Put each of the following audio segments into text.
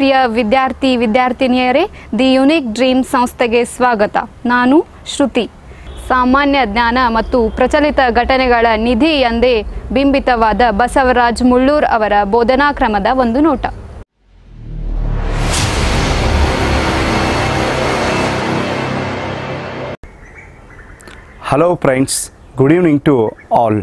ಪ್ರಿಯ ವಿದ್ಯಾರ್ಥಿ ವಿದ್ಯಾರ್ಥಿನಿಯರೇ the unique dream ಸಂಸ್ಥೆಗೆ ಸ್ವಾಗತ ನಾನು ಶ್ರುತಿ ಸಾಮಾನ್ಯ ಜ್ಞಾನ ಮತ್ತು ಪ್ರಚಲಿತ ಘಟನೆಗಳ ನಿಧಿ ಎಂದೇ ಬಿಂಬಿತವಾದ ಬಸವರಾಜ್ ಮುಳ್ಳೂರ್ ಅವರ ಬೋಧನಾ ಕ್ರಮದ ಒಂದು ನೋಟ hello friends good evening to all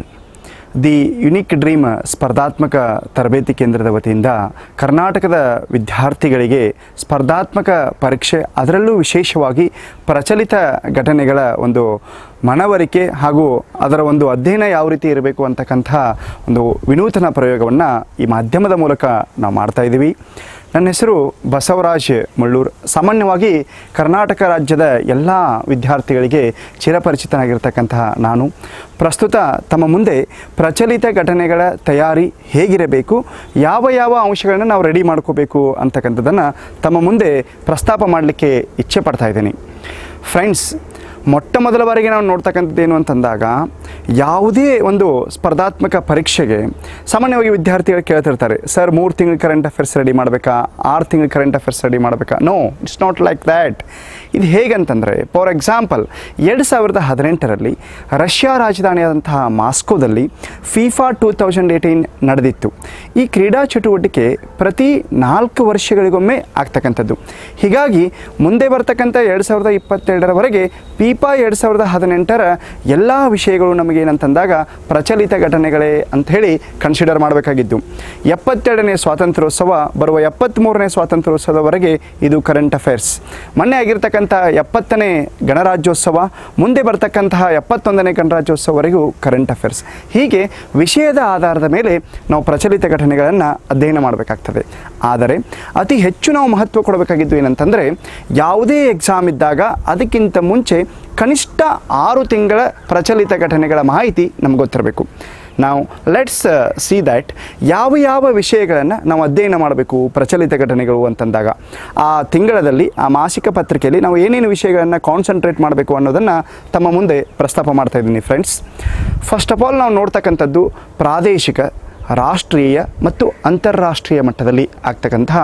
the unique dream ಸ್ಪರ್ಧಾತ್ಮಕ ತರಬೇತಿ ಕೇಂದ್ರದ ವತಿಯಿಂದ ಕರ್ನಾಟಕದ ವಿದ್ಯಾರ್ಥಿಗಳಿಗೆ ಸ್ಪರ್ಧಾತ್ಮಕ ಪರೀಕ್ಷೆ ಅದರಲ್ಲೂ ವಿಶೇಷವಾಗಿ ಪ್ರಚಲಿತ ಘಟನೆಗಳ ಒಂದು ಮನವರಿಕೆ ಹಾಗೂ ಅದರ ಒಂದು ಅಧ್ಯಯನ ಯಾವ ರೀತಿ ಇರಬೇಕು ಅಂತಕ್ಕಂಥ ಒಂದು ವಿನೂತನ ಪ್ರಯೋಗವನ್ನು ಈ ಮಾಧ್ಯಮದ ಮೂಲಕ ನಾವು ಮಾಡ್ತಾ ಇದ್ದೀವಿ ನನ್ನ ಹೆಸರು ಬಸವರಾಜ್ ಮುಳ್ಳೂರ್ ಸಾಮಾನ್ಯವಾಗಿ ಕರ್ನಾಟಕ ರಾಜ್ಯದ ಎಲ್ಲ ವಿದ್ಯಾರ್ಥಿಗಳಿಗೆ ಚಿರಪರಿಚಿತನಾಗಿರ್ತಕ್ಕಂತಹ ನಾನು ಪ್ರಸ್ತುತ ತಮ್ಮ ಮುಂದೆ ಪ್ರಚಲಿತ ಘಟನೆಗಳ ತಯಾರಿ ಹೇಗಿರಬೇಕು ಯಾವ ಯಾವ ಅಂಶಗಳನ್ನು ನಾವು ರೆಡಿ ಮಾಡ್ಕೋಬೇಕು ಅಂತಕ್ಕಂಥದ್ದನ್ನು ತಮ್ಮ ಮುಂದೆ ಪ್ರಸ್ತಾಪ ಮಾಡಲಿಕ್ಕೆ ಇಚ್ಛೆ ಪಡ್ತಾ ಇದ್ದೀನಿ ಫ್ರೆಂಡ್ಸ್ ಮೊಟ್ಟ ಮೊದಲ ಬಾರಿಗೆ ನಾವು ನೋಡ್ತಕ್ಕಂಥದ್ದು ಏನು ಅಂತಂದಾಗ ಯಾವುದೇ ಒಂದು ಸ್ಪರ್ಧಾತ್ಮಕ ಪರೀಕ್ಷೆಗೆ ಸಾಮಾನ್ಯವಾಗಿ ವಿದ್ಯಾರ್ಥಿಗಳು ಕೇಳ್ತಿರ್ತಾರೆ ಸರ್ ಮೂರು ತಿಂಗಳ ಕರೆಂಟ್ ಅಫೇರ್ಸ್ ರೆಡಿ ಮಾಡಬೇಕಾ ಆರು ತಿಂಗಳ ಕರೆಂಟ್ ಅಫೇರ್ಸ್ ರೆಡಿ ಮಾಡಬೇಕಾ no it's not like that ಇದು ಹೇಗಂತಂದರೆ ಫಾರ್ ಎಕ್ಸಾಂಪಲ್ ಎರಡು ಸಾವಿರದ ಹದಿನೆಂಟರಲ್ಲಿ ರಷ್ಯಾ ರಾಜಧಾನಿಯಾದಂತಹ ಮಾಸ್ಕೋದಲ್ಲಿ ಫಿಫಾ ಟೂ ತೌಸಂಡ್ ಏಯ್ಟೀನ್ ನಡೆದಿತ್ತು ಈ ಕ್ರೀಡಾ ಚಟುವಟಿಕೆ ಪ್ರತಿ ನಾಲ್ಕು ವರ್ಷಗಳಿಗೊಮ್ಮೆ ಆಗ್ತಕ್ಕಂಥದ್ದು ಹೀಗಾಗಿ ಮುಂದೆ ಬರ್ತಕ್ಕಂಥ ಎರಡು ಸಾವಿರದ ಇಪ್ಪತ್ತೆರಡರವರೆಗೆ ಫಿಫಾ ಎರಡು ಸಾವಿರದ ಹದಿನೆಂಟರ ಎಲ್ಲ ವಿಷಯಗಳು ನಮಗೇನಂತಂದಾಗ ಪ್ರಚಲಿತ ಘಟನೆಗಳೇ ಅಂಥೇಳಿ ಕನ್ಸಿಡರ್ ಮಾಡಬೇಕಾಗಿದ್ದು ಎಪ್ಪತ್ತೆರಡನೇ ಸ್ವಾತಂತ್ರ್ಯೋತ್ಸವ ಬರುವ ಎಪ್ಪತ್ತ್ಮೂರನೇ ಸ್ವಾತಂತ್ರ್ಯೋತ್ಸವದವರೆಗೆ ಇದು ಕರೆಂಟ್ ಅಫೇರ್ಸ್ ಮೊನ್ನೆ ಆಗಿರ್ತಕ್ಕಂಥ ಎಪ್ಪತ್ತನೇ ಗಣರಾಜ್ಯೋತ್ಸವ ಮುಂದೆ ಬರ್ತಕ್ಕಂತಹ ಎಪ್ಪತ್ತೊಂದನೇ ಗಣರಾಜ್ಯೋತ್ಸವವರೆಗೂ ಕರೆಂಟ್ ಅಫೇರ್ಸ್ ಹೀಗೆ ವಿಷಯದ ಆಧಾರದ ಮೇಲೆ ನಾವು ಪ್ರಚಲಿತ ಘಟನೆಗಳನ್ನು ಅಧ್ಯಯನ ಮಾಡಬೇಕಾಗ್ತದೆ ಆದರೆ ಅತಿ ಹೆಚ್ಚು ನಾವು ಮಹತ್ವ ಕೊಡಬೇಕಾಗಿದ್ದು ಏನಂತಂದರೆ ಯಾವುದೇ ಎಕ್ಸಾಮ್ ಇದ್ದಾಗ ಅದಕ್ಕಿಂತ ಮುಂಚೆ ಕನಿಷ್ಠ ಆರು ತಿಂಗಳ ಪ್ರಚಲಿತ ಘಟನೆಗಳ ಮಾಹಿತಿ ನಮ್ಗೆ ಗೊತ್ತಿರಬೇಕು ನಾವು ಲೆಟ್ಸ್ ಸಿ ದ್ಯಾಟ್ ಯಾವ ಯಾವ ವಿಷಯಗಳನ್ನು ನಾವು ಅಧ್ಯಯನ ಮಾಡಬೇಕು ಪ್ರಚಲಿತ ಘಟನೆಗಳು ಅಂತಂದಾಗ ಆ ತಿಂಗಳದಲ್ಲಿ ಆ ಮಾಸಿಕ ಪತ್ರಿಕೆಯಲ್ಲಿ ನಾವು ಏನೇನು ವಿಷಯಗಳನ್ನು ಕಾನ್ಸಂಟ್ರೇಟ್ ಮಾಡಬೇಕು ಅನ್ನೋದನ್ನು ತಮ್ಮ ಮುಂದೆ ಪ್ರಸ್ತಾಪ ಮಾಡ್ತಾ ಇದ್ದೀನಿ ಫ್ರೆಂಡ್ಸ್ ಫಸ್ಟ್ ಆಫ್ ಆಲ್ ನಾವು ನೋಡ್ತಕ್ಕಂಥದ್ದು ಪ್ರಾದೇಶಿಕ ರಾಷ್ಟ್ರೀಯ ಮತ್ತು ಅಂತಾರಾಷ್ಟ್ರೀಯ ಮಟ್ಟದಲ್ಲಿ ಆಗ್ತಕ್ಕಂತಹ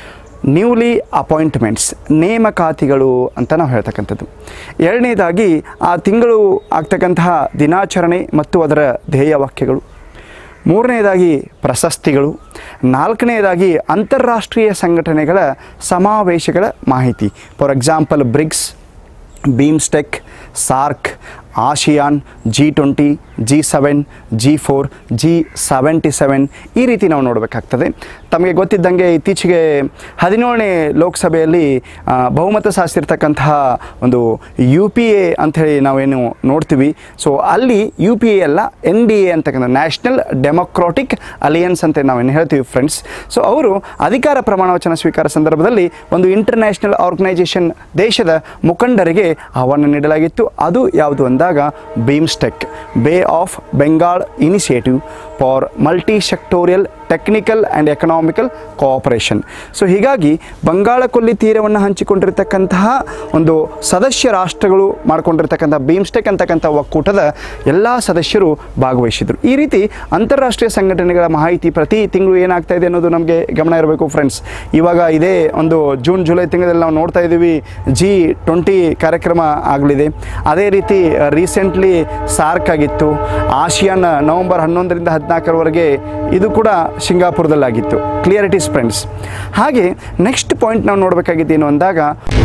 ನ್ಯೂಲಿ ಅಪಾಯಿಂಟ್ಮೆಂಟ್ಸ್ ನೇಮಕಾತಿಗಳು ಅಂತ ನಾವು ಹೇಳ್ತಕ್ಕಂಥದ್ದು ಎರಡನೇದಾಗಿ ಆ ತಿಂಗಳು ಆಗ್ತಕ್ಕಂತಹ ದಿನಾಚರಣೆ ಮತ್ತು ಅದರ ಧ್ಯೇಯವಾಕ್ಯಗಳು ಮೂರನೇದಾಗಿ ಪ್ರಶಸ್ತಿಗಳು ನಾಲ್ಕನೇದಾಗಿ ಅಂತಾರಾಷ್ಟ್ರೀಯ ಸಂಘಟನೆಗಳ ಸಮಾವೇಶಗಳ ಮಾಹಿತಿ for example BRICS BIMSTEC SAARC ASEAN G twenty G seven G four G seventy seven ಈ ರೀತಿ ನಾವು ನೋಡಬೇಕಾಗ್ತದೆ ತಮಗೆ ಗೊತ್ತಿದ್ದಂಗೆ ಇತ್ತೀಚೆಗೆ ಹದಿನೇಳನೇ ಲೋಕಸಭೆಯಲ್ಲಿ ಆ, ಬಹುಮತ ಸಾಧಿಸಿರ್ತಕ್ಕಂತಹ ಒಂದು ಯು ಪಿ ಎ ಅಂಥೇಳಿ ನಾವೇನು ನೋಡ್ತೀವಿ ಸೊ ಅಲ್ಲಿ ಯು ಪಿ ಎ ಅಲ್ಲ ಎನ್ ಡಿ ಎ ಅಂತಕ್ಕಂಥ ನ್ಯಾಷನಲ್ ಡೆಮೊಕ್ರಾಟಿಕ್ ಅಲಿಯನ್ಸ್ ಅಂತ ನಾವೇನು ಹೇಳ್ತೀವಿ ಫ್ರೆಂಡ್ಸ್ ಸೊ ಅವರು ಅಧಿಕಾರ ಪ್ರಮಾಣ ವಚನ ಸ್ವೀಕಾರ ಸಂದರ್ಭದಲ್ಲಿ ಒಂದು ಇಂಟರ್ನ್ಯಾಷನಲ್ ಆರ್ಗನೈಜೇಷನ್ ದೇಶದ ಮುಖಂಡರಿಗೆ ಆಹ್ವಾನ ನೀಡಲಾಗಿತ್ತು ಅದು ಯಾವುದು ಅಂದಾಗ BIMSTEC bay of Bengal initiative for multi sectoral technical and economical cooperation so ಹೀಗಾಗಿ ಬಂಗಾಳ ಕೊಲ್ಲಿ ತೀರವನ್ನು ಹಂಚಿಕೊಂಡಿರ್ತಕ್ಕಂತಹ ಒಂದು ಸದಸ್ಯ ರಾಷ್ಟ್ರಗಳು ಮಾಡಿಕೊಂಡಿರ್ತಕ್ಕಂಥ ಬೀಮ್ಸ್ಟೆಕ್ ಅಂತಕ್ಕಂಥ ಒಕ್ಕೂಟದ ಎಲ್ಲ ಸದಸ್ಯರು ಭಾಗವಹಿಸಿದರು ಈ ರೀತಿ ಅಂತಾರಾಷ್ಟ್ರೀಯ ಸಂಘಟನೆಗಳ ಮಾಹಿತಿ ಪ್ರತಿ ತಿಂಗಳು ಏನಾಗ್ತಾ ಇದೆ ಅನ್ನೋದು ನಮಗೆ ಗಮನ ಇರಬೇಕು ಫ್ರೆಂಡ್ಸ್ ಇವಾಗ ಇದೇ ಒಂದು ಜೂನ್ ಜುಲೈ ತಿಂಗಳಲ್ಲಿ ನಾವು ನೋಡ್ತಾ ಇದ್ದೀವಿ ಜಿ ಟ್ವೆಂಟಿ ಕಾರ್ಯಕ್ರಮ ಆಗಲಿದೆ ಅದೇ ರೀತಿ ರೀಸೆಂಟ್ಲಿ ಸಾರ್ಕ್ ಆಗಿತ್ತು ಆಸಿಯಾನ್ ನವೆಂಬರ್ ಹನ್ನೊಂದರಿಂದ ಹದಿನಾಲ್ಕರವರೆಗೆ ಇದು ಕೂಡ ಸಿಂಗಾಪುರದಲ್ಲಾಗಿತ್ತು ಕ್ಲಿಯರಿಟೀಸ್ ಫ್ರೆಂಡ್ಸ್ ಹಾಗೆ ನೆಕ್ಸ್ಟ್ ಪಾಯಿಂಟ್ ನಾವು ನೋಡಬೇಕಾಗಿದ್ದೇನು ಅಂದಾಗ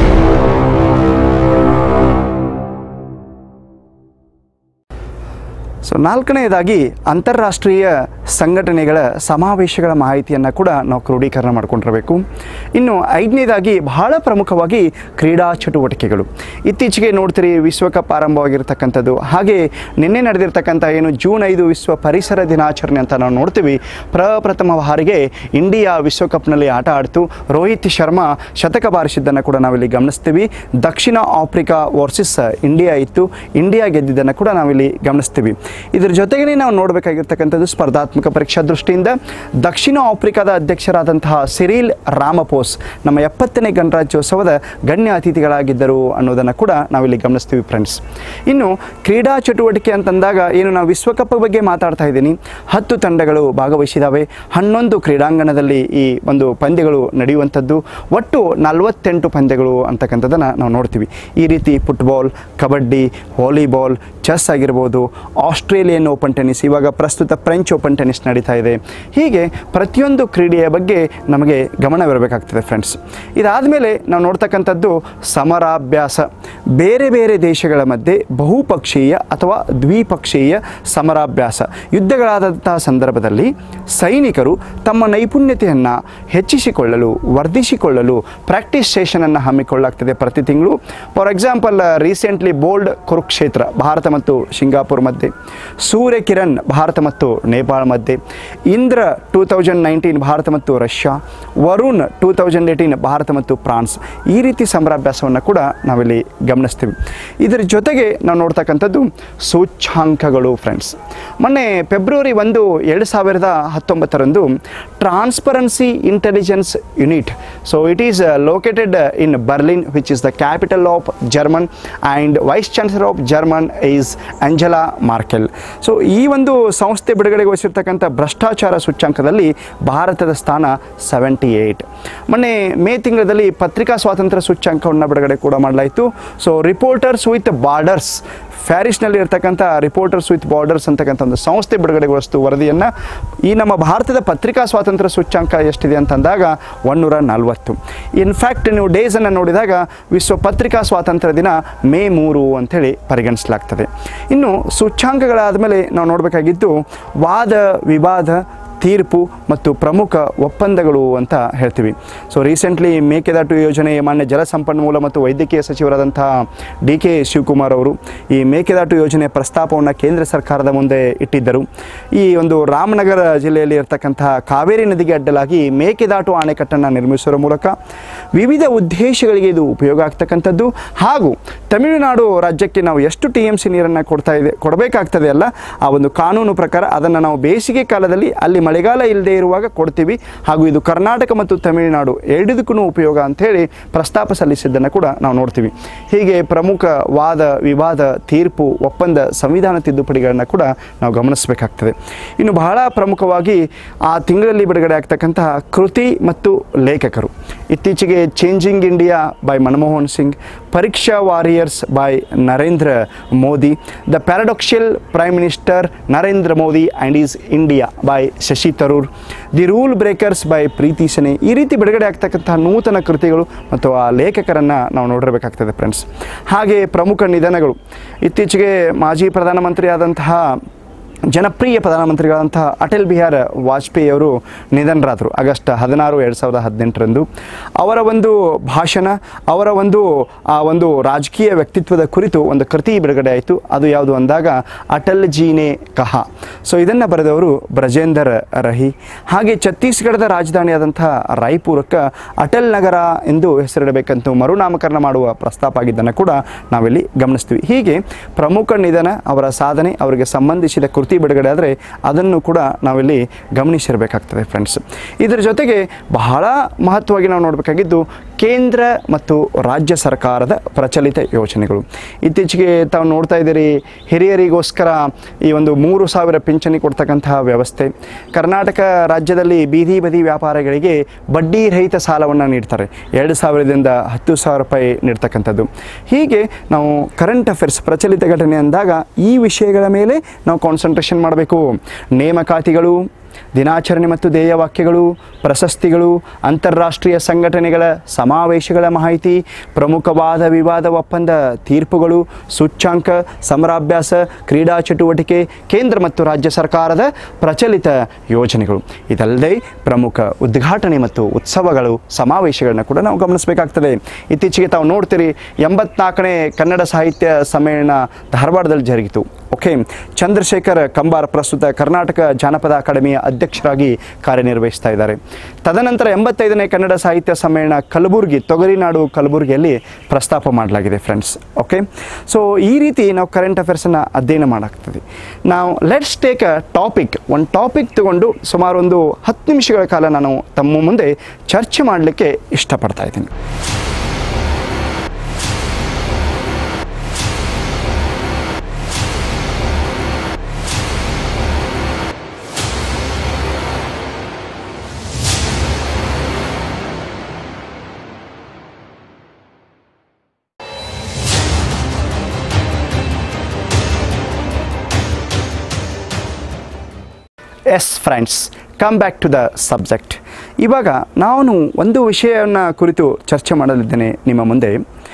ಸೊ ನಾಲ್ಕನೆಯದಾಗಿ ಅಂತಾರಾಷ್ಟ್ರೀಯ ಸಂಘಟನೆಗಳ ಸಮಾವೇಶಗಳ ಮಾಹಿತಿಯನ್ನು ಕೂಡ ನಾವು ಕ್ರೋಢೀಕರಣ ಮಾಡ್ಕೊಂಡಿರಬೇಕು ಇನ್ನು ಐದನೇದಾಗಿ ಬಹಳ ಪ್ರಮುಖವಾಗಿ ಕ್ರೀಡಾ ಚಟುವಟಿಕೆಗಳು ಇತ್ತೀಚೆಗೆ ನೋಡ್ತೀರಿ ವಿಶ್ವಕಪ್ ಆರಂಭವಾಗಿರ್ತಕ್ಕಂಥದ್ದು ಹಾಗೆ ನಿನ್ನೆ ನಡೆದಿರ್ತಕ್ಕಂಥ ಏನು ಜೂನ್ ಐದು ವಿಶ್ವ ಪರಿಸರ ದಿನಾಚರಣೆ ಅಂತ ನಾವು ನೋಡ್ತೀವಿ ಪ್ರಪ್ರಥಮ ಬಾರಿಗೆ ಇಂಡಿಯಾ ವಿಶ್ವಕಪ್ನಲ್ಲಿ ಆಟ ಆಡ್ತು ರೋಹಿತ್ ಶರ್ಮಾ ಶತಕ ಬಾರಿಸಿದ್ದನ್ನು ಕೂಡ ನಾವಿಲ್ಲಿ ಗಮನಿಸ್ತೀವಿ ದಕ್ಷಿಣ ಆಫ್ರಿಕಾ ವರ್ಸಸ್ ಇಂಡಿಯಾ ಇತ್ತು ಇಂಡಿಯಾ ಗೆದ್ದಿದ್ದನ್ನು ಕೂಡ ನಾವಿಲ್ಲಿ ಗಮನಿಸ್ತೀವಿ ಇದ್ರ ಜೊತೆಗೇ ನಾವು ನೋಡಬೇಕಾಗಿರ್ತಕ್ಕಂಥದ್ದು ಸ್ಪರ್ಧಾತ್ಮಕ ಸ್ಪರ್ಧಾತ್ಮಕ ಪರೀಕ್ಷಾ ದೃಷ್ಟಿಯಿಂದ ದಕ್ಷಿಣ ಆಫ್ರಿಕಾದ ಅಧ್ಯಕ್ಷರಾದಂತಹ ಸಿರಿಲ್ ರಾಮಪೋಸ್ ನಮ್ಮ ಎಪ್ಪತ್ತನೇ ಗಣರಾಜ್ಯೋತ್ಸವದ ಗಣ್ಯ ಅತಿಥಿಗಳಾಗಿದ್ದರು ಅನ್ನೋದನ್ನು ಕೂಡ ನಾವಿಲ್ಲಿ ಗಮನಿಸ್ತೀವಿ ಫ್ರೆಂಡ್ಸ್ ಇನ್ನು ಕ್ರೀಡಾ ಚಟುವಟಿಕೆ ಅಂತಂದಾಗ ಏನು ನಾವು ವಿಶ್ವಕಪ್ ಬಗ್ಗೆ ಮಾತಾಡ್ತಾ ಇದ್ದೀನಿ ಹತ್ತು ತಂಡಗಳು ಭಾಗವಹಿಸಿದಾವೆ ಹನ್ನೊಂದು ಕ್ರೀಡಾಂಗಣದಲ್ಲಿ ಈ ಒಂದು ಪಂದ್ಯಗಳು ನಡೆಯುವಂಥದ್ದು ಒಟ್ಟು ನಲವತ್ತೆಂಟು ಪಂದ್ಯಗಳು ಅಂತಕ್ಕಂಥದ್ದನ್ನು ನಾವು ನೋಡ್ತೀವಿ ಈ ರೀತಿ ಫುಟ್ಬಾಲ್ ಕಬಡ್ಡಿ ವಾಲಿಬಾಲ್ ಚೆಸ್ ಆಗಿರ್ಬೋದು ಆಸ್ಟ್ರೇಲಿಯನ್ ಓಪನ್ ಟೆನ್ನಿಸ್ ಇವಾಗ ಪ್ರಸ್ತುತ ಫ್ರೆಂಚ್ ಓಪನ್ ಟೆನ್ನಿಸ್ ನಡೀತಾ ಇದೆ ಹೀಗೆ ಪ್ರತಿಯೊಂದು ಕ್ರೀಡೆಯ ಬಗ್ಗೆ ನಮಗೆ ಗಮನವಿರಬೇಕಾಗ್ತದೆ ಫ್ರೆಂಡ್ಸ್ ಇದಾದಮೇಲೆ ನಾವು ನೋಡ್ತಕ್ಕಂಥದ್ದು ಸಮರಾಭ್ಯಾಸ ಬೇರೆ ಬೇರೆ ದೇಶಗಳ ಮಧ್ಯೆ ಬಹುಪಕ್ಷೀಯ ಅಥವಾ ದ್ವಿಪಕ್ಷೀಯ ಸಮರಾಭ್ಯಾಸ ಯುದ್ಧಗಳಾದಂತಹ ಸಂದರ್ಭದಲ್ಲಿ ಸೈನಿಕರು ತಮ್ಮ ನೈಪುಣ್ಯತೆಯನ್ನು ಹೆಚ್ಚಿಸಿಕೊಳ್ಳಲು ವರ್ಧಿಸಿಕೊಳ್ಳಲು ಪ್ರಾಕ್ಟೀಸ್ ಸೆಷನನ್ನು ಹಮ್ಮಿಕೊಳ್ಳಲಾಗ್ತದೆ ಪ್ರತಿ ತಿಂಗಳು for example recently bold Kurukshetra Bharat ಮತ್ತು ಸಿಂಗಾಪುರ್ ಮಧ್ಯೆ ಸೂರ್ಯ ಕಿರಣ್ ಭಾರತ ಮತ್ತು ನೇಪಾಳ ಮಧ್ಯೆ Indra two thousand nineteen Bharat ಮತ್ತು Russia Varun two thousand eighteen Bharat ಮತ್ತು ಫ್ರಾನ್ಸ್ ಈ ರೀತಿ ಸಮರಾಭ್ಯಾಸವನ್ನು ಕೂಡ ನಾವಿಲ್ಲಿ ಗಮನಿಸ್ತೀವಿ ಇದರ ಜೊತೆಗೆ ನಾವು ನೋಡ್ತಕ್ಕಂಥದ್ದು ಸೂಚ್ಯಾಂಕಗಳು ಫ್ರೆಂಡ್ಸ್ ಮೊನ್ನೆ ಫೆಬ್ರವರಿ ಒಂದು ಎರಡು ಸಾವಿರದ ಹತ್ತೊಂಬತ್ತರಂದು transparency intelligence unit so it is located in Berlin which is the capital of German and vice chancellor of German is Angela Merkel so ಈ ಒಂದು ಸಂಸ್ಥೆ ಬಿಡುಗಡೆಗೊಳಿಸಿರ್ತಕ್ಕಂಥ ಭ್ರಷ್ಟಾಚಾರ ಸೂಚ್ಯಾಂಕದಲ್ಲಿ ಭಾರತದ ಸ್ಥಾನ ಸೆವೆಂಟಿ ಏಯ್ಟ್ ಮೊನ್ನೆ ಮೇ ತಿಂಗಳಲ್ಲಿ ಪತ್ರಿಕಾ ಸ್ವಾತಂತ್ರ್ಯ ಸೂಚ್ಯಾಂಕವನ್ನು ಬಿಡುಗಡೆ ಕೂಡ ಮಾಡಲಾಯಿತು ಸೊ ರಿಪೋರ್ಟರ್ಸ್ ವಿತ್ ಬಾರ್ಡರ್ಸ್ ಪ್ಯಾರಿಸ್ನಲ್ಲಿ ಇರ್ತಕ್ಕಂಥ ರಿಪೋರ್ಟರ್ಸ್ ವಿತ್ ಬಾರ್ಡರ್ಸ್ ಅಂತಕ್ಕಂಥ ಒಂದು ಸಂಸ್ಥೆ ಬಿಡುಗಡೆಗೊಳಿಸ್ತು ವರದಿಯನ್ನು ಈ ನಮ್ಮ ಭಾರತದ ಪತ್ರಿಕಾ ಸ್ವಾತಂತ್ರ್ಯ ಸೂಚ್ಯಾಂಕ ಎಷ್ಟಿದೆ ಅಂತಂದಾಗ ಒನ್ನೂರ ನಲ್ವತ್ತು ಇನ್ಫ್ಯಾಕ್ಟ್ ನೀವು ಡೇಸನ್ನು ನೋಡಿದಾಗ ವಿಶ್ವ ಪತ್ರಿಕಾ ಸ್ವಾತಂತ್ರ್ಯ ದಿನ ಮೇ ಮೂರು ಅಂಥೇಳಿ ಪರಿಗಣಿಸಲಾಗ್ತದೆ ಇನ್ನು ಸೂಚ್ಯಾಂಕಗಳಾದ ಮೇಲೆ ನಾವು ನೋಡಬೇಕಾಗಿದ್ದು ವಾದ ವಿವಾದ ತೀರ್ಪು ಮತ್ತು ಪ್ರಮುಖ ಒಪ್ಪಂದಗಳು ಅಂತ ಹೇಳ್ತೀವಿ ಸೊ ರೀಸೆಂಟ್ಲಿ ಮೇಕೆದಾಟು ಯೋಜನೆ ಮಾನ್ಯ ಜಲಸಂಪನ್ಮೂಲ ಮತ್ತು ವೈದ್ಯಕೀಯ ಸಚಿವರಾದಂಥ ಡಿ ಕೆ ಶಿವಕುಮಾರ್ ಅವರು ಈ ಮೇಕೆದಾಟು ಯೋಜನೆಯ ಪ್ರಸ್ತಾಪವನ್ನು ಕೇಂದ್ರ ಸರ್ಕಾರದ ಮುಂದೆ ಇಟ್ಟಿದ್ದರು ಈ ಒಂದು ರಾಮನಗರ ಜಿಲ್ಲೆಯಲ್ಲಿ ಇರತಕ್ಕಂತಹ ಕಾವೇರಿ ನದಿಗೆ ಅಡ್ಡಲಾಗಿ ಮೇಕೆದಾಟು ಅಣೆಕಟ್ಟನ್ನು ನಿರ್ಮಿಸುವ ಮೂಲಕ ವಿವಿಧ ಉದ್ದೇಶಗಳಿಗೆ ಇದು ಉಪಯೋಗ ಆಗ್ತಕ್ಕಂಥದ್ದು ಹಾಗೂ ತಮಿಳುನಾಡು ರಾಜ್ಯಕ್ಕೆ ನಾವು ಎಷ್ಟು ಟಿ ಎಮ್ ಸಿ ನೀರನ್ನು ಕೊಡ್ತಾ ಇದೆ ಕೊಡಬೇಕಾಗ್ತದೆ ಅಲ್ಲ ಆ ಒಂದು ಕಾನೂನು ಪ್ರಕಾರ ಅದನ್ನು ನಾವು ಬೇಸಿಗೆ ಕಾಲದಲ್ಲಿ ಅಲ್ಲಿ ಮಳೆಗಾಲ ಇಲ್ಲದೆ ಇರುವಾಗ ಕೊಡ್ತೀವಿ ಹಾಗೂ ಇದು ಕರ್ನಾಟಕ ಮತ್ತು ತಮಿಳುನಾಡು ಎರಡದಕ್ಕೂ ಉಪಯೋಗ ಅಂಥೇಳಿ ಪ್ರಸ್ತಾಪ ಸಲ್ಲಿಸಿದ್ದನ್ನು ಕೂಡ ನಾವು ನೋಡ್ತೀವಿ ಹೀಗೆ ಪ್ರಮುಖ ವಾದ ವಿವಾದ ತೀರ್ಪು ಒಪ್ಪಂದ ಸಂವಿಧಾನ ತಿದ್ದುಪಡಿಗಳನ್ನು ಕೂಡ ನಾವು ಗಮನಿಸಬೇಕಾಗ್ತದೆ ಇನ್ನು ಬಹಳ ಪ್ರಮುಖವಾಗಿ ಆ ತಿಂಗಳಲ್ಲಿ ಬಿಡುಗಡೆ ಆಗ್ತಕ್ಕಂತಹ ಕೃತಿ ಮತ್ತು ಲೇಖಕರು ಇತ್ತೀಚೆಗೆ changing India by Manmohan Singh Pariksha warriors by Narendra Modi the paradoxical prime minister Narendra Modi and is India by Shashi Tharoor the rule breakers by Preeti Shenoy ಈ ರೀತಿ ಬಿಡುಗಡೆ ಆಗ್ತಕ್ಕಂತಹ ನೂತನ ಕೃತಿಗಳು ಮತ್ತು ಆ ಲೇಖಕರನ್ನು ನಾವು ನೋಡಿರಬೇಕಾಗ್ತದೆ ಫ್ರೆಂಡ್ಸ್ ಹಾಗೆ ಪ್ರಮುಖ ನಿಧನಗಳು ಇತ್ತೀಚೆಗೆ ಮಾಜಿ ಪ್ರಧಾನಮಂತ್ರಿ ಆದಂತಹ ಜನಪ್ರಿಯ ಪ್ರಧಾನಮಂತ್ರಿಗಳಂತಹ ಅಟಲ್ ಬಿಹಾರ್ ವಾಜಪೇಯಿ ಅವರು ನಿಧನರಾದರು ಆಗಸ್ಟ್ ಹದಿನಾರು ಎರಡು ಸಾವಿರದ ಹದಿನೆಂಟರಂದು ಅವರ ಒಂದು ಭಾಷಣ ಅವರ ಒಂದು ಆ ಒಂದು ರಾಜಕೀಯ ವ್ಯಕ್ತಿತ್ವದ ಕುರಿತು ಒಂದು ಕೃತಿ ಬಿಡುಗಡೆ ಆಯಿತು ಅದು ಯಾವುದು ಅಂದಾಗ ಅಟಲ್ ಜೀನೆ ಕಹ ಸೊ ಇದನ್ನು ಬರೆದವರು ಬ್ರಜೇಂದರ್ ರಹಿ ಹಾಗೆ ಛತ್ತೀಸ್ಗಢದ ರಾಜಧಾನಿಯಾದಂತಹ ರಾಯ್ಪುರಕ್ಕೆ ಅಟಲ್ ನಗರ ಎಂದು ಹೆಸರಿಡಬೇಕಂತ ಮರುನಾಮಕರಣ ಮಾಡುವ ಪ್ರಸ್ತಾಪ ಆಗಿದ್ದನ್ನು ಕೂಡ ನಾವಿಲ್ಲಿ ಗಮನಿಸ್ತೀವಿ ಹೀಗೆ ಪ್ರಮುಖ ನಿಧನ ಅವರ ಸಾಧನೆ ಅವರಿಗೆ ಸಂಬಂಧಿಸಿದ ಕೃತಿ ಬಿಡುಗಡೆ ಆದರೆ ಅದನ್ನು ಕೂಡ ನಾವಿಲ್ಲಿ ಗಮನಿಸಿರಬೇಕಾಗ್ತದೆ ಫ್ರೆಂಡ್ಸ್ ಇದರ ಜೊತೆಗೆ ಬಹಳ ಮಹತ್ವವಾಗಿ ನಾವು ನೋಡಬೇಕಾಗಿದ್ದು ಕೇಂದ್ರ ಮತ್ತು ರಾಜ್ಯ ಸರ್ಕಾರದ ಪ್ರಚಲಿತ ಯೋಜನೆಗಳು ಇತ್ತೀಚೆಗೆ ತಾವು ನೋಡ್ತಾ ಇದ್ದೀರಿ ಹಿರಿಯರಿಗೋಸ್ಕರ ಈ ಒಂದು ಮೂರು ಸಾವಿರ ಪಿಂಚಣಿ ಕೊಡ್ತಕ್ಕಂತಹ ವ್ಯವಸ್ಥೆ ಕರ್ನಾಟಕ ರಾಜ್ಯದಲ್ಲಿ ಬೀದಿ ಬದಿ ವ್ಯಾಪಾರಿಗಳಿಗೆ ಬಡ್ಡಿ ರಹಿತ ಸಾಲವನ್ನು ನೀಡ್ತಾರೆ ಎರಡು ಸಾವಿರದಿಂದ ಹತ್ತು ಸಾವಿರ ರೂಪಾಯಿ ನೀಡ್ತಕ್ಕಂಥದ್ದು ಹೀಗೆ ನಾವು ಕರೆಂಟ್ ಅಫೇರ್ಸ್ ಪ್ರಚಲಿತ ಘಟನೆ ಅಂದಾಗ ಈ ವಿಷಯಗಳ ಮೇಲೆ ನಾವು ಕಾನ್ಸಂಟ್ರೇಷನ್ ಮಾಡಬೇಕು ನೇಮಕಾತಿಗಳು ದಿನಾಚರಣೆ ಮತ್ತು ಧ್ಯೇಯವಾಕ್ಯಗಳು ಪ್ರಶಸ್ತಿಗಳು ಅಂತಾರಾಷ್ಟ್ರೀಯ ಸಂಘಟನೆಗಳ ಸಮಾವೇಶಗಳ ಮಾಹಿತಿ ಪ್ರಮುಖವಾದ ವಿವಾದ ಒಪ್ಪಂದ ತೀರ್ಪುಗಳು ಸೂಚ್ಯಾಂಕ ಸಮರಾಭ್ಯಾಸ ಕ್ರೀಡಾ ಚಟುವಟಿಕೆ ಕೇಂದ್ರ ಮತ್ತು ರಾಜ್ಯ ಸರ್ಕಾರದ ಪ್ರಚಲಿತ ಯೋಜನೆಗಳು ಇದಲ್ಲದೆ ಪ್ರಮುಖ ಉದ್ಘಾಟನೆ ಮತ್ತು ಉತ್ಸವಗಳು ಸಮಾವೇಶಗಳನ್ನ ಕೂಡ ನಾವು ಗಮನಿಸಬೇಕಾಗ್ತದೆ ಇತ್ತೀಚೆಗೆ ತಾವು ನೋಡ್ತೀರಿ ಎಂಬತ್ನಾಲ್ಕನೇ ಕನ್ನಡ ಸಾಹಿತ್ಯ ಸಮ್ಮೇಳನ ಧಾರವಾಡದಲ್ಲಿ ಜರುಗಿತು ಓಕೆ ಚಂದ್ರಶೇಖರ್ ಕಂಬಾರ್ ಪ್ರಸ್ತುತ ಕರ್ನಾಟಕ ಜಾನಪದ ಅಕಾಡೆಮಿಯ ಅಧ್ಯಕ್ಷರಾಗಿ ಕಾರ್ಯನಿರ್ವಹಿಸ್ತಾ ಇದ್ದಾರೆ ತದನಂತರ ಎಂಬತ್ತೈದನೇ ಕನ್ನಡ ಸಾಹಿತ್ಯ ಸಮ್ಮೇಳನ ಕಲಬುರಗಿ ತೊಗರಿನಾಡು ಕಲಬುರಗಿಯಲ್ಲಿ ಪ್ರಸ್ತಾಪ ಮಾಡಲಾಗಿದೆ ಫ್ರೆಂಡ್ಸ್ ಓಕೆ ಸೊ ಈ ರೀತಿ ನಾವು ಕರೆಂಟ್ ಅಫೇರ್ಸನ್ನು ಅಧ್ಯಯನ ಮಾಡಾಗ್ತದೆ ನಾವು ಲೆಟ್ಸ್ ಟೇಕ್ ಅ ಟಾಪಿಕ್ ಒಂದು ಟಾಪಿಕ್ ತಗೊಂಡು ಸುಮಾರು ಒಂದು ಹತ್ತು ನಿಮಿಷಗಳ ಕಾಲ ನಾನು ತಮ್ಮ ಮುಂದೆ ಚರ್ಚೆ ಮಾಡಲಿಕ್ಕೆ ಇಷ್ಟಪಡ್ತಾ ಇದ್ದೀನಿ yes friends come back to the subject ಇವಾಗ ನಾನು ಒಂದು ವಿಷಯವನ್ನು ಕುರಿತು ಚರ್ಚೆ ಮಾಡಲಿದ್ದೇನೆ ನಿಮ್ಮ ಮುಂದೆ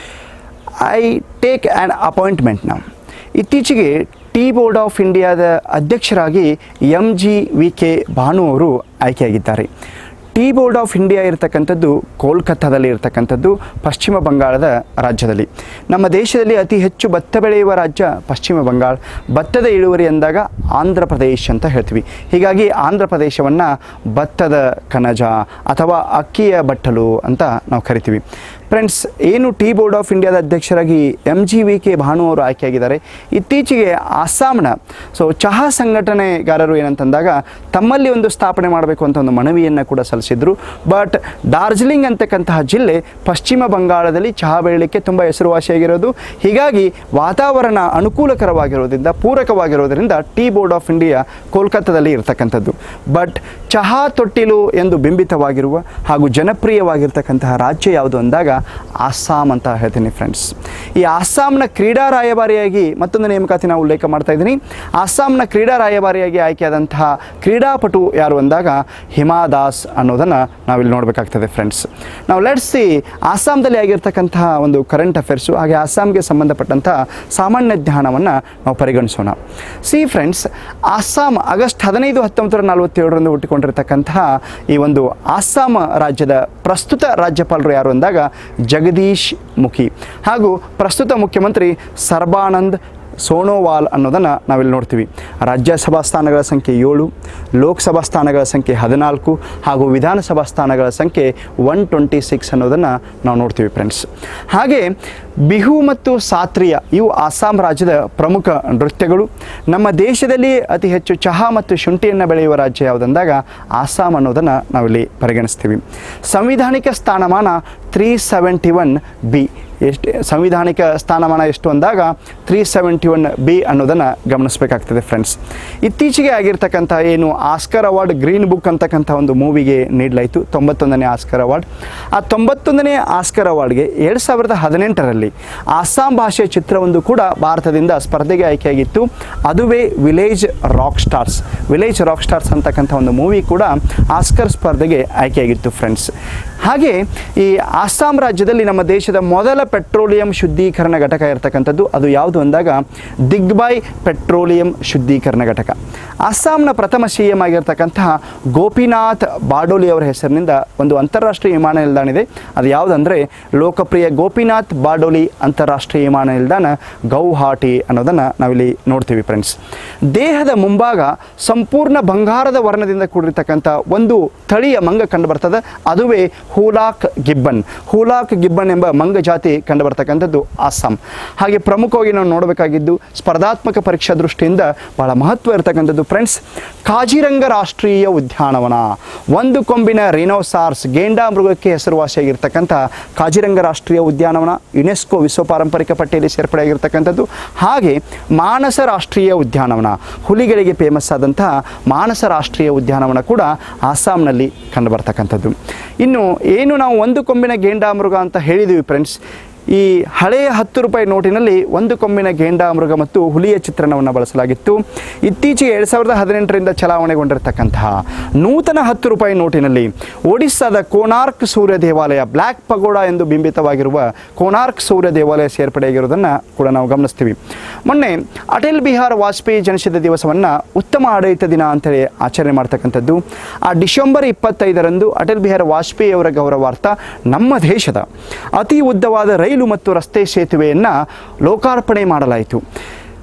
ಐ ಟೇಕ್ ಆ್ಯನ್ ಅಪಾಯಿಂಟ್ಮೆಂಟ್ ನಾವು ಇತ್ತೀಚೆಗೆ ಟಿ ಬೋರ್ಡ್ ಆಫ್ ಇಂಡಿಯಾದ ಅಧ್ಯಕ್ಷರಾಗಿ M G V K Bhanu ಅವರು ಆಯ್ಕೆಯಾಗಿದ್ದಾರೆ ಟಿ ಬೋರ್ಡ್ ಆಫ್ ಇಂಡಿಯಾ ಇರತಕ್ಕಂಥದ್ದು ಕೋಲ್ಕತ್ತಾದಲ್ಲಿ ಇರತಕ್ಕಂಥದ್ದು ಪಶ್ಚಿಮ ಬಂಗಾಳದ ರಾಜ್ಯದಲ್ಲಿ ನಮ್ಮ ದೇಶದಲ್ಲಿ ಅತಿ ಹೆಚ್ಚು ಭತ್ತ ಬೆಳೆಯುವ ರಾಜ್ಯ ಪಶ್ಚಿಮ ಬಂಗಾಳ ಭತ್ತದ ಇಳುವರಿ ಅಂದಾಗ ಆಂಧ್ರ ಪ್ರದೇಶ್ ಅಂತ ಹೇಳ್ತೀವಿ ಹೀಗಾಗಿ ಆಂಧ್ರ ಪ್ರದೇಶವನ್ನು ಭತ್ತದ ಕನಜ ಅಥವಾ ಅಕ್ಕಿಯ ಬಟ್ಟಲು ಅಂತ ನಾವು ಕರಿತೀವಿ ಫ್ರೆಂಡ್ಸ್ ಏನು ಟಿ ಬೋರ್ಡ್ ಆಫ್ ಇಂಡಿಯಾದ ಅಧ್ಯಕ್ಷರಾಗಿ M G V K Bhanu ಅವರು ಆಯ್ಕೆಯಾಗಿದ್ದಾರೆ ಇತ್ತೀಚೆಗೆ ಅಸ್ಸಾಂನ ಸೊ ಚಹಾ ಸಂಘಟನೆಗಾರರು ಏನಂತಂದಾಗ ತಮ್ಮಲ್ಲಿ ಒಂದು ಸ್ಥಾಪನೆ ಮಾಡಬೇಕು ಅಂತ ಒಂದು ಮನವಿಯನ್ನು ಕೂಡ ಸಲ್ಲಿಸಿದ್ರು ಬಟ್ ಡಾರ್ಜಿಲಿಂಗ್ ಅಂತಕ್ಕಂತಹ ಜಿಲ್ಲೆ ಪಶ್ಚಿಮ ಬಂಗಾಳದಲ್ಲಿ ಚಹಾ ಬೆಳೀಲಿಕ್ಕೆ ತುಂಬ ಹೆಸರುವಾಸಿಯಾಗಿರೋದು ಹೀಗಾಗಿ ವಾತಾವರಣ ಅನುಕೂಲಕರವಾಗಿರೋದ್ರಿಂದ ಪೂರಕವಾಗಿರೋದ್ರಿಂದ ಟಿ ಬೋರ್ಡ್ ಆಫ್ ಇಂಡಿಯಾ ಕೋಲ್ಕತ್ತಾದಲ್ಲಿ ಇರತಕ್ಕಂಥದ್ದು ಬಟ್ ಚಹಾ ತೊಟ್ಟಿಲು ಎಂದು ಬಿಂಬಿತವಾಗಿರುವ ಹಾಗೂ ಜನಪ್ರಿಯವಾಗಿರ್ತಕ್ಕಂತಹ ರಾಜ್ಯ ಯಾವುದು ಅಂದಾಗ ಅಸ್ಸಾಂ ಅಂತ ಹೇಳ್ತೀನಿ ಫ್ರೆಂಡ್ಸ್ ಈ ಅಸ್ಸಾಂನ ಕ್ರೀಡಾ ರಾಯಭಾರಿಯಾಗಿ ಮತ್ತೊಂದು ನೇಮಕಾತಿ ನಾವು ಉಲ್ಲೇಖ ಮಾಡ್ತಾ ಇದ್ದೀನಿ ಅಸ್ಸಾಂನ ಕ್ರೀಡಾ ರಾಯಭಾರಿಯಾಗಿ ಆಯ್ಕೆಯಾದಂತಹ ಕ್ರೀಡಾಪಟು ಯಾರು ಅಂದಾಗ ಹಿಮಾ ದಾಸ್ ಅನ್ನೋದನ್ನು ನಾವಿಲ್ಲಿ ನೋಡಬೇಕಾಗ್ತದೆ ಫ್ರೆಂಡ್ಸ್ ನಾವು ಲೆಟ್ಸ್ ಸಿ ಅಸ್ಸಾಂದಲ್ಲಿ ಆಗಿರ್ತಕ್ಕಂತಹ ಒಂದು ಕರೆಂಟ್ ಅಫೇರ್ಸು ಹಾಗೆ ಅಸ್ಸಾಂಗೆ ಸಂಬಂಧಪಟ್ಟಂತಹ ಸಾಮಾನ್ಯ ಜ್ಞಾನವನ್ನು ನಾವು ಪರಿಗಣಿಸೋಣ ಸಿ ಫ್ರೆಂಡ್ಸ್ ಅಸ್ಸಾಂ ಆಗಸ್ಟ್ ಹದಿನೈದು ಹತ್ತೊಂಬತ್ತು ನೂರ ನಲವತ್ತೇಳರಂದು ಹುಟ್ಟಿಕೊಂಡಿರ್ತಕ್ಕಂತಹ ಈ ಒಂದು ಅಸ್ಸಾಂ ರಾಜ್ಯದ ಪ್ರಸ್ತುತ ರಾಜ್ಯಪಾಲರು ಯಾರು ಅಂದಾಗ ಜಗದೀಶ್ ಮುಖಿ ಹಾಗೂ ಪ್ರಸ್ತುತ ಮುಖ್ಯಮಂತ್ರಿ ಸರ್ಬಾನಂದ್ ಸೋನೋವಾಲ್ ಅನ್ನೋದನ್ನು ನಾವಿಲ್ಲಿ ನೋಡ್ತೀವಿ ರಾಜ್ಯಸಭಾ ಸ್ಥಾನಗಳ ಸಂಖ್ಯೆ ಏಳು ಲೋಕಸಭಾ ಸ್ಥಾನಗಳ ಸಂಖ್ಯೆ ಹದಿನಾಲ್ಕು ಹಾಗೂ ವಿಧಾನಸಭಾ ಸ್ಥಾನಗಳ ಸಂಖ್ಯೆ ಒನ್ ಟ್ವೆಂಟಿ ಸಿಕ್ಸ್ ಅನ್ನೋದನ್ನು ನಾವು ನೋಡ್ತೀವಿ ಫ್ರೆಂಡ್ಸ್ ಹಾಗೆ ಬಿಹು ಮತ್ತು ಸಾತ್ರಿಯ ಇವು ಅಸ್ಸಾಂ ರಾಜ್ಯದ ಪ್ರಮುಖ ನೃತ್ಯಗಳು ನಮ್ಮ ದೇಶದಲ್ಲಿ ಅತಿ ಹೆಚ್ಚು ಚಹಾ ಮತ್ತು ಶುಂಠಿಯನ್ನು ಬೆಳೆಯುವ ರಾಜ್ಯ ಯಾವುದಂದಾಗ ಅಸ್ಸಾಂ ಅನ್ನೋದನ್ನು ನಾವಿಲ್ಲಿ ಪರಿಗಣಿಸ್ತೀವಿ ಸಂವಿಧಾನಿಕ ಸ್ಥಾನಮಾನ ತ್ರೀ ಸೆವೆಂಟಿ ಒನ್ ಬಿ ಎಷ್ಟು ಸಂವಿಧಾನಿಕ ಸ್ಥಾನಮಾನ ಎಷ್ಟು ಅಂದಾಗ ತ್ರೀ ಸೆವೆಂಟಿ ಒನ್ ಬಿ ಅನ್ನೋದನ್ನು ಗಮನಿಸಬೇಕಾಗ್ತದೆ ಫ್ರೆಂಡ್ಸ್ ಇತ್ತೀಚೆಗೆ ಆಗಿರ್ತಕ್ಕಂಥ ಏನು ಆಸ್ಕರ್ ಅವಾರ್ಡ್ ಗ್ರೀನ್ ಬುಕ್ ಅಂತಕ್ಕಂಥ ಒಂದು ಮೂವಿಗೆ ನೀಡಲಾಯಿತು ತೊಂಬತ್ತೊಂದನೇ ಆಸ್ಕರ್ ಅವಾರ್ಡ್ ಆ ತೊಂಬತ್ತೊಂದನೇ ಆಸ್ಕರ್ ಅವಾರ್ಡ್ಗೆ ಎರಡು ಸಾವಿರದ ಹದಿನೆಂಟರಲ್ಲಿ ಅಸ್ಸಾಂ ಭಾಷೆಯ ಚಿತ್ರವೊಂದು ಕೂಡ ಭಾರತದಿಂದ ಸ್ಪರ್ಧೆಗೆ ಆಯ್ಕೆಯಾಗಿತ್ತು ಅದುವೇ village rock stars village rock stars ಅಂತಕ್ಕಂಥ ಒಂದು ಮೂವಿ ಕೂಡ ಆಸ್ಕರ್ ಸ್ಪರ್ಧೆಗೆ ಆಯ್ಕೆಯಾಗಿತ್ತು ಫ್ರೆಂಡ್ಸ್ ಹಾಗೆ ಈ ಅಸ್ಸಾಂ ರಾಜ್ಯದಲ್ಲಿ ನಮ್ಮ ದೇಶದ ಮೊದಲ ಪೆಟ್ರೋಲಿಯಂ ಶುದ್ಧೀಕರಣ ಘಟಕ ಇರತಕ್ಕಂಥದ್ದು ಅದು ಯಾವುದು ಅಂದಾಗ ದಿಗ್ಬಾಯ್ ಪೆಟ್ರೋಲಿಯಂ ಶುದ್ಧೀಕರಣ ಘಟಕ ಅಸ್ಸಾಂನ ಪ್ರಥಮ ಸಿ ಎಂ ಆಗಿರ್ತಕ್ಕಂತಹ ಗೋಪಿನಾಥ್ ಬಾಡೋಲಿ ಅವರ ಹೆಸರಿನಿಂದ ಒಂದು ಅಂತಾರಾಷ್ಟ್ರೀಯ ವಿಮಾನ ನಿಲ್ದಾಣ ಇದೆ ಅದು ಯಾವುದಂದರೆ ಲೋಕಪ್ರಿಯ ಗೋಪಿನಾಥ್ ಬಾಡೋಲಿ ಅಂತಾರಾಷ್ಟ್ರೀಯ ವಿಮಾನ ನಿಲ್ದಾಣ ಗೌಹಾಟಿ ಅನ್ನೋದನ್ನು ನಾವಿಲ್ಲಿ ನೋಡ್ತೀವಿ ಫ್ರೆಂಡ್ಸ್ ದೇಹದ ಮುಂಭಾಗ ಸಂಪೂರ್ಣ ಬಂಗಾರದ ವರ್ಣದಿಂದ ಕೂಡಿರ್ತಕ್ಕಂಥ ಒಂದು ತಳಿಯ ಮಂಗ ಕಂಡು ಬರ್ತದೆ ಅದುವೇ ಹೂಲಾಕ್ ಗಿಬ್ಬನ್ ಹೂಲಾಕ್ ಗಿಬ್ಬನ್ ಎಂಬ ಮಂಗ ಜಾತಿ ಕಂಡು ಬರ್ತಕ್ಕಂಥದ್ದು ಅಸ್ಸಾಂ ಹಾಗೆ ಪ್ರಮುಖವಾಗಿ ನಾವು ನೋಡಬೇಕಾಗಿದ್ದು ಸ್ಪರ್ಧಾತ್ಮಕ ಪರೀಕ್ಷಾ ದೃಷ್ಟಿಯಿಂದ ಬಹಳ ಮಹತ್ವ ಇರತಕ್ಕಂಥದ್ದು ಫ್ರೆಂಡ್ಸ್ ಕಾಜಿರಂಗ ರಾಷ್ಟ್ರೀಯ ಉದ್ಯಾನವನ ಒಂದು ಕೊಂಬಿನ ರಿನೋಸಾರ್ಸ್ ಗೇಂಡಾ ಮೃಗಕ್ಕೆ ಹೆಸರುವಾಸಿಯಾಗಿರ್ತಕ್ಕಂಥ ಕಾಜಿರಂಗ ರಾಷ್ಟ್ರೀಯ ಉದ್ಯಾನವನ ಯುನೆಸ್ಕೋ ವಿಶ್ವ ಪಾರಂಪರಿಕ ಪಟ್ಟಿಯಲ್ಲಿ ಸೇರ್ಪಡೆಯಾಗಿರ್ತಕ್ಕಂಥದ್ದು ಹಾಗೆ ಮಾನಸ ರಾಷ್ಟ್ರೀಯ ಉದ್ಯಾನವನ ಹುಲಿಗಳಿಗೆ ಫೇಮಸ್ ಆದಂತಹ ಮಾನಸ ರಾಷ್ಟ್ರೀಯ ಉದ್ಯಾನವನ ಕೂಡ ಅಸ್ಸಾಂನಲ್ಲಿ ಕಂಡುಬರ್ತಕ್ಕಂಥದ್ದು ಇನ್ನು ಏನು ನಾವು ಒಂದು ಕೊಂಬಿನ ಗೇಂಡಾಮೃಗ ಅಂತ ಹೇಳಿದ್ದೀವಿ ಫ್ರೆಂಡ್ಸ್ ಈ ಹಳೆಯ ಹತ್ತು ರೂಪಾಯಿ ನೋಟಿನಲ್ಲಿ ಒಂದು ಕೊಂಬಿನ ಗೇಂಡಾಮೃಗ ಮತ್ತು ಹುಲಿಯ ಚಿತ್ರಣವನ್ನು ಬಳಸಲಾಗಿತ್ತು ಇತ್ತೀಚೆಗೆ ಎರಡು ಸಾವಿರದ ಹದಿನೆಂಟರಿಂದ ಚಲಾವಣೆಗೊಂಡಿರತಕ್ಕಂತಹ ನೂತನ ಹತ್ತು ರೂಪಾಯಿ ನೋಟಿನಲ್ಲಿ ಒಡಿಸ್ಸಾದ ಕೋನಾರ್ಕ್ ಸೂರ್ಯ ದೇವಾಲಯ ಬ್ಲ್ಯಾಕ್ ಪಗೋಡ ಎಂದು ಬಿಂಬಿತವಾಗಿರುವ ಕೋನಾರ್ಕ್ ಸೂರ್ಯ ದೇವಾಲಯ ಸೇರ್ಪಡೆಯಾಗಿರೋದನ್ನು ಕೂಡ ನಾವು ಗಮನಿಸ್ತೀವಿ ಮೊನ್ನೆ ಅಟಲ್ ಬಿಹಾರ್ ವಾಜಪೇಯಿ ಜನಿಸಿದ ದಿವಸವನ್ನು ಉತ್ತಮ ಆಡಳಿತ ದಿನ ಅಂತೇಳಿ ಆಚರಣೆ ಮಾಡ್ತಕ್ಕಂಥದ್ದು ಆ ಡಿಸೆಂಬರ್ ಇಪ್ಪತ್ತೈದರಂದು ಅಟಲ್ ಬಿಹಾರ್ ವಾಜಪೇಯಿ ಅವರ ಗೌರವಾರ್ಥ ನಮ್ಮ ದೇಶದ ಅತಿ ಉದ್ದವಾದ ರೈಲು ಮತ್ತು ರಸ್ತೆ ಸೇತುವೆಯನ್ನು ಲೋಕಾರ್ಪಣೆ ಮಾಡಲಾಯಿತು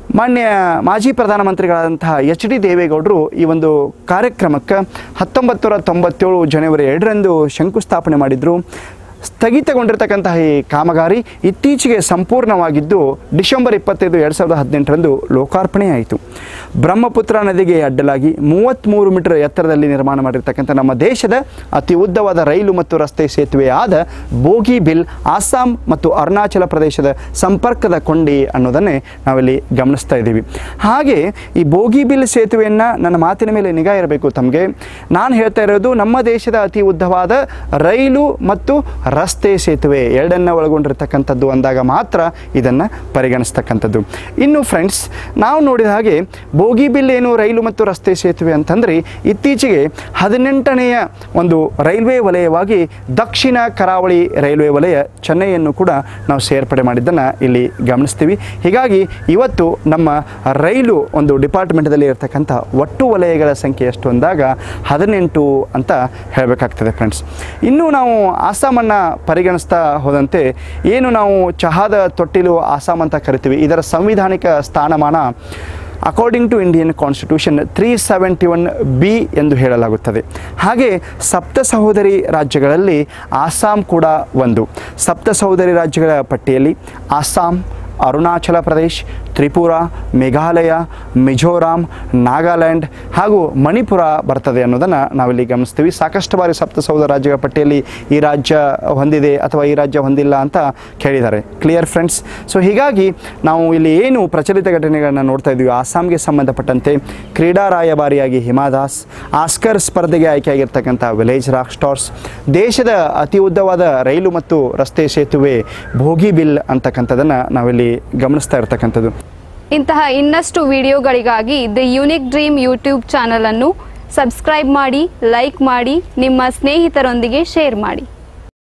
ಮಾನ್ಯ ಮಾಜಿ ಪ್ರಧಾನಮಂತ್ರಿಗಳಾದಂತಹ ಎಚ್ ಡಿ ದೇವೇಗೌಡರು ಈ ಒಂದು ಕಾರ್ಯಕ್ರಮಕ್ಕೆ ಹತ್ತೊಂಬತ್ತು ನೂರ ತೊಂಬತ್ತೇಳು ಜನವರಿ ಎರಡರಂದು ಶಂಕುಸ್ಥಾಪನೆ ಮಾಡಿದರು ಸ್ಥಗಿತಗೊಂಡಿರ್ತಕ್ಕಂತಹ ಈ ಕಾಮಗಾರಿ ಇತ್ತೀಚೆಗೆ ಸಂಪೂರ್ಣವಾಗಿದ್ದು ಡಿಸೆಂಬರ್ ಇಪ್ಪತ್ತೈದು ಎರಡು ಸಾವಿರದ ಹದಿನೆಂಟರಂದು ಲೋಕಾರ್ಪಣೆಯಾಯಿತು ಬ್ರಹ್ಮಪುತ್ರ ನದಿಗೆ ಅಡ್ಡಲಾಗಿ ಮೂವತ್ತ್ಮೂರು ಮೀಟರ್ ಎತ್ತರದಲ್ಲಿ ನಿರ್ಮಾಣ ಮಾಡಿರ್ತಕ್ಕಂಥ ನಮ್ಮ ದೇಶದ ಅತಿ ಉದ್ದವಾದ ರೈಲು ಮತ್ತು ರಸ್ತೆ ಸೇತುವೆಯಾದ ಬೋಗಿ ಬಿಲ್ ಆಸಾಂ ಮತ್ತು ಅರುಣಾಚಲ ಪ್ರದೇಶದ ಸಂಪರ್ಕದ ಕೊಂಡಿ ಅನ್ನೋದನ್ನೇ ನಾವಿಲ್ಲಿ ಗಮನಿಸ್ತಾ ಇದ್ದೀವಿ ಹಾಗೆ ಈ ಬೋಗಿ ಬಿಲ್ ಸೇತುವೆಯನ್ನು ನನ್ನ ಮಾತಿನ ಮೇಲೆ ನಿಗಾ ಇರಬೇಕು ತಮಗೆ ನಾನು ಹೇಳ್ತಾ ಇರೋದು ನಮ್ಮ ದೇಶದ ಅತಿ ಉದ್ದವಾದ ರೈಲು ಮತ್ತು ರಸ್ತೆ ಸೇತುವೆ ಎರಡನ್ನ ಒಳಗೊಂಡಿರ್ತಕ್ಕಂಥದ್ದು ಅಂದಾಗ ಮಾತ್ರ ಇದನ್ನು ಪರಿಗಣಿಸ್ತಕ್ಕಂಥದ್ದು ಇನ್ನು ಫ್ರೆಂಡ್ಸ್ ನಾವು ನೋಡಿದ ಹಾಗೆ ಬೋಗಿಬಿಲ್ ಏನು ರೈಲು ಮತ್ತು ರಸ್ತೆ ಸೇತುವೆ ಅಂತಂದರೆ ಇತ್ತೀಚೆಗೆ ಹದಿನೆಂಟನೆಯ ಒಂದು ರೈಲ್ವೆ ವಲಯವಾಗಿ ದಕ್ಷಿಣ ಕರಾವಳಿ ರೈಲ್ವೆ ವಲಯ ಚೆನ್ನೈಯನ್ನು ಕೂಡ ನಾವು ಸೇರ್ಪಡೆ ಮಾಡಿದ್ದನ್ನು ಇಲ್ಲಿ ಗಮನಿಸ್ತೀವಿ ಹೀಗಾಗಿ ಇವತ್ತು ನಮ್ಮ ರೈಲು ಒಂದು ಡಿಪಾರ್ಟ್ಮೆಂಟ್ದಲ್ಲಿ ಇರತಕ್ಕಂಥ ಒಟ್ಟು ವಲಯಗಳ ಸಂಖ್ಯೆ ಎಷ್ಟು ಅಂದಾಗ ಹದಿನೆಂಟು ಅಂತ ಹೇಳಬೇಕಾಗ್ತದೆ ಫ್ರೆಂಡ್ಸ್ ಇನ್ನು ನಾವು ಆಸಾಮನ್ನು ಪರಿಗಣಿಸ್ತಾ ಹೋದಂತೆ ಏನು ನಾವು ಚಹಾದ ತೊಟ್ಟಿಲು ಆಸಾಮ್ ಅಂತ ಕರಿತೀವಿ ಇದರ ಸಂವಿಧಾನಿಕ ಸ್ಥಾನಮಾನ according to Indian constitution three seventy one B ಎಂದು ಹೇಳಲಾಗುತ್ತದೆ ಹಾಗೆ ಸಪ್ತ ಸಹೋದರಿ ರಾಜ್ಯಗಳಲ್ಲಿ ಆಸಾಂ ಕೂಡ ಒಂದು ಸಪ್ತ ಸಹೋದರಿ ರಾಜ್ಯಗಳ ಪಟ್ಟಿಯಲ್ಲಿ ಆಸಾಂ ಅರುಣಾಚಲ ಪ್ರದೇಶ್ ತ್ರಿಪುರ ಮೇಘಾಲಯ ಮಿಜೋರಾಂ ನಾಗಾಲ್ಯಾಂಡ್ ಹಾಗೂ ಮಣಿಪುರ ಬರ್ತದೆ ಅನ್ನೋದನ್ನು ನಾವಿಲ್ಲಿ ಗಮನಿಸ್ತೀವಿ ಸಾಕಷ್ಟು ಬಾರಿ ಸಪ್ತ ಸಹೋದರ ರಾಜ್ಯಗಳ ಪಟ್ಟಿಯಲ್ಲಿ ಈ ರಾಜ್ಯ ಹೊಂದಿದೆ ಅಥವಾ ಈ ರಾಜ್ಯ ಹೊಂದಿಲ್ಲ ಅಂತ ಕೇಳಿದ್ದಾರೆ ಕ್ಲಿಯರ್ ಫ್ರೆಂಡ್ಸ್ ಸೊ ಹೀಗಾಗಿ ನಾವು ಇಲ್ಲಿ ಏನು ಪ್ರಚಲಿತ ಘಟನೆಗಳನ್ನು ನೋಡ್ತಾ ಇದ್ದೀವಿ ಆಸಾಂಗೆ ಸಂಬಂಧಪಟ್ಟಂತೆ ಕ್ರೀಡಾ ರಾಯಭಾರಿಯಾಗಿ ಹಿಮಾದಾಸ್ ಆಸ್ಕರ್ ಸ್ಪರ್ಧೆಗೆ ಆಯ್ಕೆಯಾಗಿರ್ತಕ್ಕಂಥ ವಿಲೇಜ್ ರಾಕ್ ಸ್ಟಾರ್ಸ್ ದೇಶದ ಅತಿ ಉದ್ದವಾದ ರೈಲು ಮತ್ತು ರಸ್ತೆ ಸೇತುವೆ ಭೋಗಿ ಬಿಲ್ ಅಂತಕ್ಕಂಥದ್ದನ್ನು ನಾವಿಲ್ಲಿ ಗಮನಿಸ್ತಾ ಇರ್ತಕ್ಕಂಥದ್ದು ಇಂತಹ ಇನ್ನಷ್ಟು ವಿಡಿಯೋಗಳಿಗಾಗಿ ದ ಯುನಿಕ್ ಡ್ರೀಮ್ ಯೂಟ್ಯೂಬ್ ಚಾನಲನ್ನು ಸಬ್ಸ್ಕ್ರೈಬ್ ಮಾಡಿ ಲೈಕ್ ಮಾಡಿ ನಿಮ್ಮ ಸ್ನೇಹಿತರೊಂದಿಗೆ ಶೇರ್ ಮಾಡಿ